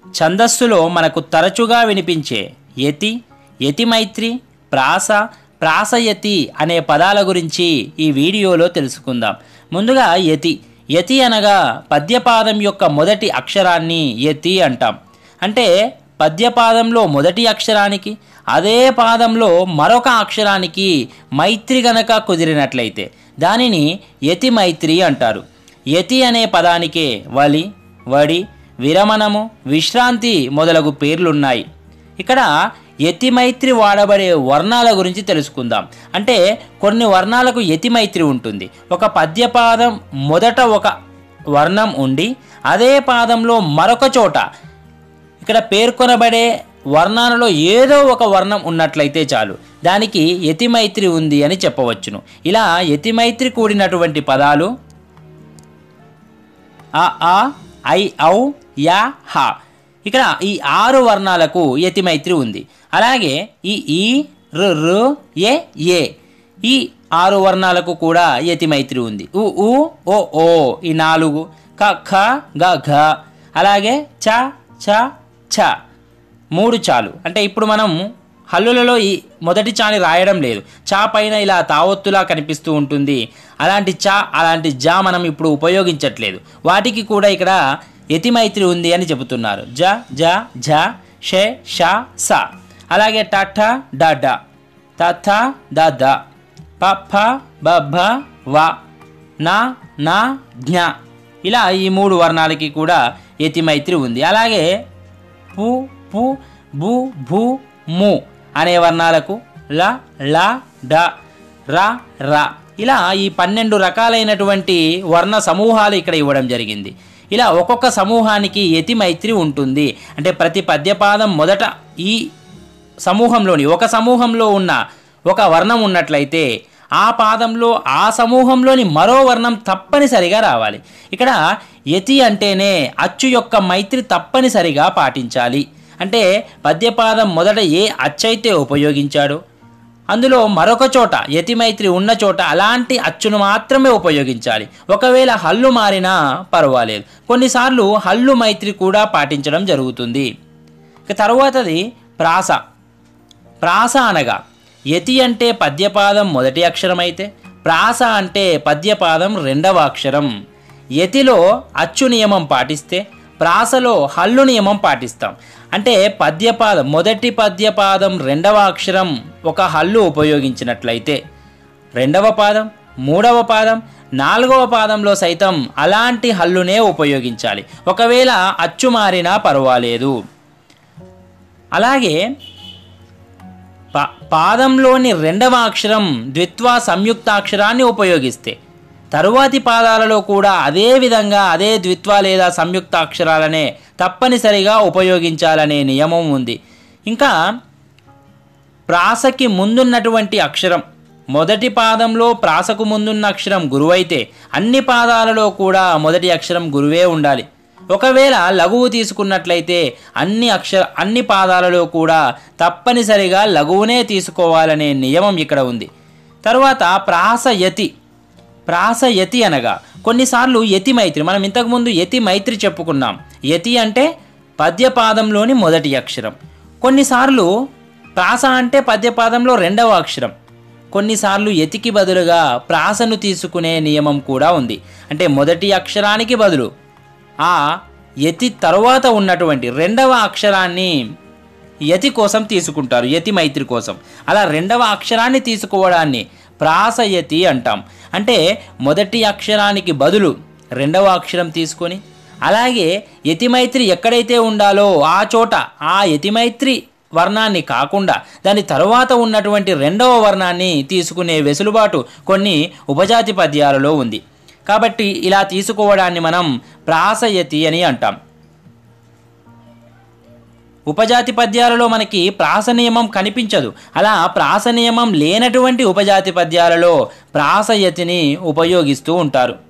ఛందస్సులో మనకు తరచుగా వినిపించే యతి యతిమైత్రి ప్రాస ప్రాసయతి అనే పదాల గురించి ఈ వీడియోలో తెలుసుకుందాం ముందుగా యతి యతి అనగా పద్యపాదం యొక్క మొదటి అక్షరాన్ని యతి అంటాం అంటే పద్యపాదంలో మొదటి అక్షరానికి అదే పాదంలో మరొక అక్షరానికి మైత్రి గనక కుదిరినట్లయితే దానిని యతి మైత్రి అంటారు యతి అనే పదానికే వలి వడి విరమణము విశ్రాంతి మొదలగు పేర్లున్నాయి ఇక్కడ యతిమైత్రి వాడబడే వర్ణాల గురించి తెలుసుకుందాం అంటే కొన్ని వర్ణాలకు యతిమైత్రి ఉంటుంది ఒక పద్యపాదం మొదట ఒక వర్ణం ఉండి అదే పాదంలో మరొక చోట ఇక్కడ పేర్కొనబడే వర్ణాలలో ఏదో ఒక వర్ణం ఉన్నట్లయితే చాలు దానికి యతిమైత్రి ఉంది అని చెప్పవచ్చును ఇలా యతిమైత్రి కూడినటువంటి పదాలు అ ఆ ఐ ఔ యా హ ఇక్కడ ఈ ఆరు వర్ణాలకు యతిమైత్రి ఉంది అలాగే ఈ ఈ రు రు ఏ ఏ ఈ ఆరు వర్ణాలకు కూడా యతిమైత్రి ఉంది ఉ ఉ ఓ ఓ ఈ నాలుగు క ఖ గ ఘ అలాగే చ చ ఛ మూడు చాలు అంటే ఇప్పుడు మనం హల్లులలో ఈ మొదటి చాని రాయడం లేదు చా పైన ఇలా తావొత్తులా కనిపిస్తూ ఉంటుంది అలాంటి చా అలాంటి జా మనం ఇప్పుడు ఉపయోగించట్లేదు వాటికి కూడా ఇక్కడ యతిమైత్రి ఉంది అని చెబుతున్నారు జ జ ఝ షే ష స అలాగే టఠ డ డ తథ ద ద ప ఫ బ భ వ నా నా జ్ఞ ఇలా ఈ మూడు వర్ణాలకి కూడా యతిమైత్రి ఉంది అలాగే పు పు బు భూ ము అనే వర్ణాలకు ల ల డ ర ర ఇలా ఈ పన్నెండు రకాలైనటువంటి వర్ణ సమూహాలు ఇక్కడ ఇవ్వడం జరిగింది ఇలా ఒక్కొక్క సమూహానికి యతి మైత్రి ఉంటుంది అంటే ప్రతి పద్యపాదం మొదట ఈ సమూహంలోని ఒక సమూహంలో ఉన్న ఒక వర్ణం ఉన్నట్లయితే ఆ పాదంలో ఆ సమూహంలోని మరో వర్ణం తప్పనిసరిగా రావాలి ఇక్కడ యతి అంటేనే అచ్చు యొక్క మైత్రి తప్పనిసరిగా పాటించాలి అంటే పద్యపాదం మొదట ఏ అచ్చైతే ఉపయోగించాడో అందులో మరొక చోట యతిమైత్రి ఉన్న చోట అలాంటి అచ్చును మాత్రమే ఉపయోగించాలి ఒకవేళ హల్లు మారినా పర్వాలేదు కొన్నిసార్లు హల్లు మైత్రి కూడా పాటించడం జరుగుతుంది ఇక తరువాతది ప్రాస ప్రాస అనగా యతి అంటే పద్యపాదం మొదటి అక్షరం అయితే ప్రాస అంటే పద్యపాదం రెండవ అక్షరం యతిలో అచ్చు నియమం పాటిస్తే ప్రాసలో హల్లు నియమం పాటిస్తాం అంటే పద్యపాదం మొదటి పద్యపాదం రెండవ అక్షరం ఒక హల్లు ఉపయోగించినట్లయితే రెండవ పాదం మూడవ పాదం నాలుగవ పాదంలో సైతం అలాంటి హల్లునే ఉపయోగించాలి ఒకవేళ అచ్చు మారినా పర్వాలేదు అలాగే పా పాదంలోని రెండవ అక్షరం ద్విత్వ సంయుక్తాక్షరాన్ని ఉపయోగిస్తే తరువాతి పాదాలలో కూడా అదే విధంగా అదే ద్విత్వ లేదా సంయుక్త అక్షరాలనే తప్పనిసరిగా ఉపయోగించాలనే నియమం ఉంది ఇంకా ప్రాసకి ముందున్నటువంటి అక్షరం మొదటి పాదంలో ప్రాసకు ముందున్న అక్షరం గురువైతే అన్ని పాదాలలో కూడా మొదటి అక్షరం గురువే ఉండాలి ఒకవేళ లఘువు తీసుకున్నట్లయితే అన్ని అక్షర అన్ని పాదాలలో కూడా తప్పనిసరిగా లఘువునే తీసుకోవాలనే నియమం ఇక్కడ ఉంది తరువాత ప్రాస యతి ప్రాస యతి అనగా కొన్నిసార్లు యతి మైత్రి మనం ఇంతకుముందు యతి మైత్రి చెప్పుకున్నాం యతి అంటే పద్యపాదంలోని మొదటి అక్షరం కొన్నిసార్లు ప్రాస అంటే పద్యపాదంలో రెండవ అక్షరం కొన్నిసార్లు యతికి బదులుగా ప్రాసను తీసుకునే నియమం కూడా ఉంది అంటే మొదటి అక్షరానికి బదులు ఆ యతి తరువాత ఉన్నటువంటి రెండవ అక్షరాన్ని యతి కోసం తీసుకుంటారు యతి మైత్రి కోసం అలా రెండవ అక్షరాన్ని తీసుకోవడాన్ని ప్రాసయతి అంటాం అంటే మొదటి అక్షరానికి బదులు రెండవ అక్షరం తీసుకొని అలాగే యతిమైత్రి ఎక్కడైతే ఉండాలో ఆ చోట ఆ యతిమైత్రి వర్ణాన్ని కాకుండా దాని తరువాత ఉన్నటువంటి రెండవ వర్ణాన్ని తీసుకునే వెసులుబాటు కొన్ని ఉపజాతి పద్యాలలో ఉంది కాబట్టి ఇలా తీసుకోవడాన్ని మనం ప్రాసయతి అని అంటాం ఉపజాతి పద్యాలలో మనకి ప్రాస నియమం కనిపించదు అలా ప్రాస నియమం లేనటువంటి ఉపజాతి పద్యాలలో ప్రాసయతిని ఉపయోగిస్తూ ఉంటారు